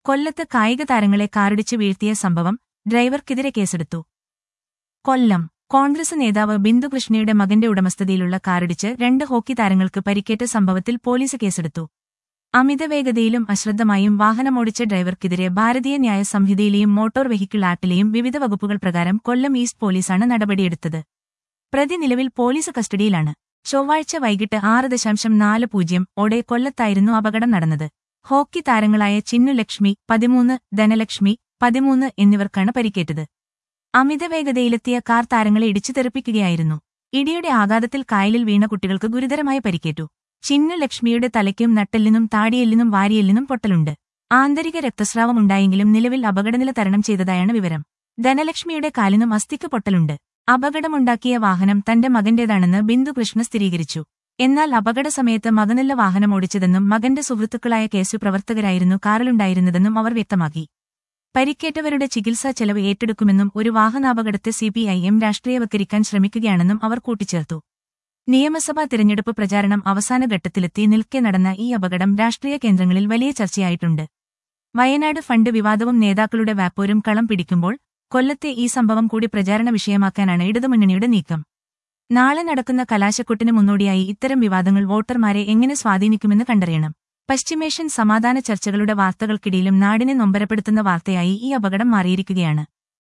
കൊല്ലത്ത് കായിക താരങ്ങളെ കാറിടിച്ച് വീഴ്ത്തിയ സംഭവം ഡ്രൈവർക്കെതിരെ കേസെടുത്തു കൊല്ലം കോൺഗ്രസ് നേതാവ് ബിന്ദുകൃഷ്ണയുടെ മകന്റെ ഉടമസ്ഥതയിലുള്ള കാറിടിച്ച് രണ്ട് ഹോക്കി താരങ്ങൾക്ക് പരിക്കേറ്റ സംഭവത്തിൽ പോലീസ് കേസെടുത്തു അമിതവേഗതയിലും അശ്രദ്ധമായും വാഹനമോടിച്ച ഡ്രൈവർക്കെതിരെ ഭാരതീയ ന്യായ സംഹിതയിലെയും മോട്ടോർ വെഹിക്കിൾ ആക്ടിലെയും വിവിധ വകുപ്പുകൾ പ്രകാരം കൊല്ലം ഈസ്റ്റ് പോലീസാണ് നടപടിയെടുത്തത് പ്രതി നിലവിൽ പോലീസ് കസ്റ്റഡിയിലാണ് ചൊവ്വാഴ്ച വൈകിട്ട് ആറ് ദശാംശം നാല് പൂജ്യം ഓടെ കൊല്ലത്തായിരുന്നു അപകടം നടന്നത് ഹോക്കി താരങ്ങളായ ചിന്നുലക്ഷ്മി പതിമൂന്ന് ധനലക്ഷ്മി പതിമൂന്ന് എന്നിവർക്കാണ് പരിക്കേറ്റത് അമിതവേഗതയിലെത്തിയ കാർ താരങ്ങളെ ഇടിച്ചു തെറിപ്പിക്കുകയായിരുന്നു ഇടിയുടെ ആഘാതത്തിൽ കായലിൽ വീണ കുട്ടികൾക്ക് ഗുരുതരമായി പരിക്കേറ്റു ചിന്നുലക്ഷ്മിയുടെ തലയ്ക്കും നട്ടെല്ലിനും താടിയെല്ലിനും വാരിയെല്ലിനും പൊട്ടലുണ്ട് ആന്തരിക രക്തസ്രാവമുണ്ടായെങ്കിലും നിലവിൽ അപകടനില തരണം ചെയ്തതായാണ് വിവരം ധനലക്ഷ്മിയുടെ കാലിനും അസ്ഥിക്ക് പൊട്ടലുണ്ട് അപകടമുണ്ടാക്കിയ വാഹനം തന്റെ മകന്റേതാണെന്ന് ബിന്ദുകൃഷ്ണ സ്ഥിരീകരിച്ചു എന്നാൽ അപകട സമയത്ത് മകനല്ല വാഹനം ഓടിച്ചതെന്നും മകന്റെ സുഹൃത്തുക്കളായ കേസു പ്രവർത്തകരായിരുന്നു കാറിലുണ്ടായിരുന്നതെന്നും അവർ വ്യക്തമാക്കി പരിക്കേറ്റവരുടെ ചികിത്സാ ചെലവ് ഏറ്റെടുക്കുമെന്നും ഒരു വാഹനാപകടത്തെ സിപിഐഎം രാഷ്ട്രീയവൽക്കരിക്കാൻ ശ്രമിക്കുകയാണെന്നും അവർ കൂട്ടിച്ചേർത്തു നിയമസഭാ തിരഞ്ഞെടുപ്പ് പ്രചാരണം അവസാന ഘട്ടത്തിലെത്തി നിൽക്കെ നടന്ന ഈ അപകടം രാഷ്ട്രീയ കേന്ദ്രങ്ങളിൽ വലിയ ചർച്ചയായിട്ടുണ്ട് വയനാട് ഫണ്ട് വിവാദവും നേതാക്കളുടെ വാപ്പോരും കളം പിടിക്കുമ്പോൾ കൊല്ലത്തെ ഈ സംഭവം കൂടി പ്രചാരണ വിഷയമാക്കാനാണ് ഇടതുമുന്നണിയുടെ നീക്കം നാളെ നടക്കുന്ന കലാശക്കൊട്ടിന് മുന്നോടിയായി ഇത്തരം വിവാദങ്ങൾ വോട്ടർമാരെ എങ്ങനെ സ്വാധീനിക്കുമെന്ന് കണ്ടറിയണം പശ്ചിമേഷ്യൻ സമാധാന ചർച്ചകളുടെ വാർത്തകൾക്കിടയിലും നാടിനെ നൊമ്പരപ്പെടുത്തുന്ന വാർത്തയായി ഈ അപകടം മാറിയിരിക്കുകയാണ്